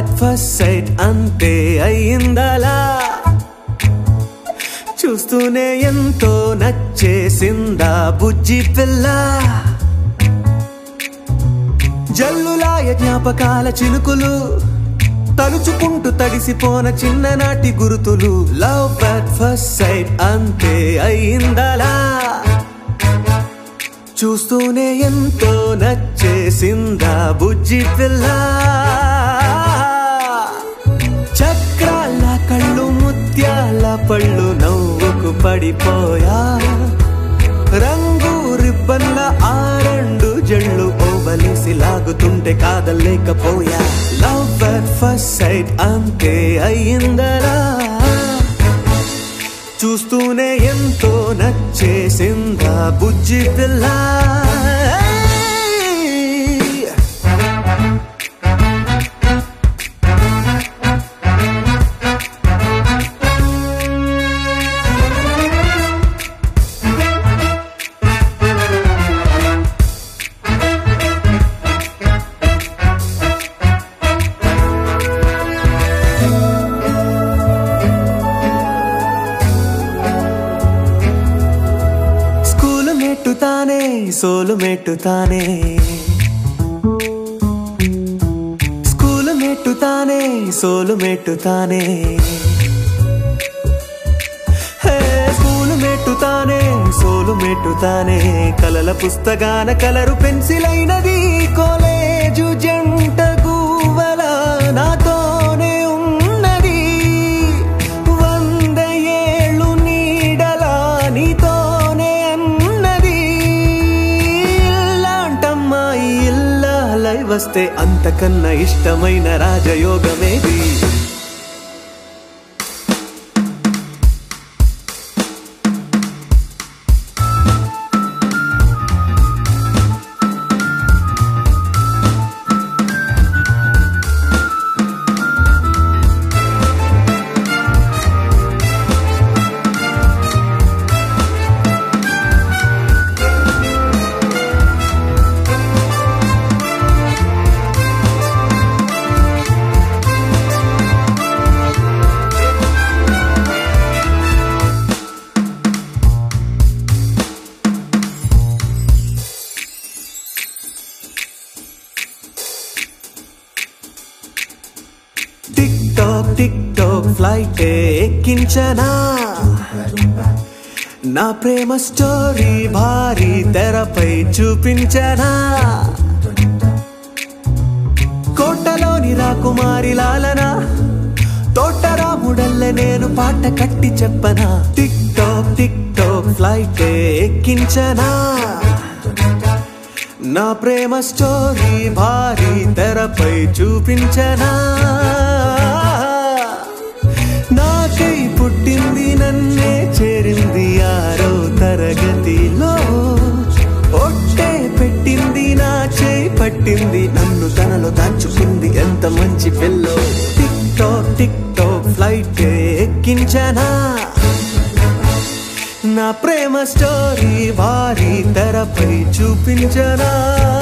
at first sight అంతే అయిందలా చూస్తూనే ఎంతో నచ్చేసిందా బుజ్జి పిల్ల జల్లులాయ జ్ఞాపకాల చినుకులు తలుచుకుంటూ తడిసిపోన చిన్ననాటి గురుతులు లవ్ అట్ ఫస్ట్ సైట్ అంతే అయిందలా చూస్తూనే ఎంతో నచ్చేసిందా బుజ్జి పిల్ల చక్రాల కళ్ళు ముత్యాల పళ్ళు నవ్వుకు పడిపోయా రంగు రిబ్బన్ల ఆ రెండు జళ్ళు ఓవలేసి లాగుతుంటే కాదలేకపోయా లవ్ అట్ ఫస్ట్ సైట్ అంతే అయ్యిందరా చూస్తూనే ఎంతో నచ్చేసిందా బుజ్జి పిల్ల స్కూలు మెట్టుతానే సోలు మెట్టుతానే స్కూలు మెట్టుతానే సోలు మెట్టుతానే హే, స్కూలు మెట్టుతానే సోలు మెట్టుతానే కలల పుస్తకాన కలరు పెన్సిల్ అయినది కాలేజు జంట గువ్వల నాతోనే ఉన్నది వంద ఏళ్ళు నీడలా నీతోనే అన్నది ఇల్లాంటమ్మాయి ఇల్లాలై వస్తే అంతకన్నా ఇష్టమైన రాజయోగమేది tick tock tick tock flight ఎక్కించనా నా ప్రేమ స్టోరీ భారీ తెరపై చూపించనా కోటలోని రాకుమారి లాలన తోటరాముడల్లె నేను పాట కట్టి చెప్పనా tick tock tick tock flight ఎక్కించనా నా ప్రేమ స్టోరీ భారీ తెరపై చూపించనా నాకై పుట్టింది నన్నే చేరింది ఆరో తరగతిలో ఒట్టే పెట్టింది నా చేయి పట్టింది నన్ను తనలో దాచుకుంది ఎంత మంచి పిల్లో tick tock tick tock flight ఎక్కించనా నా ప్రేమ స్టోరీ భారీ తెరపై చూపించనా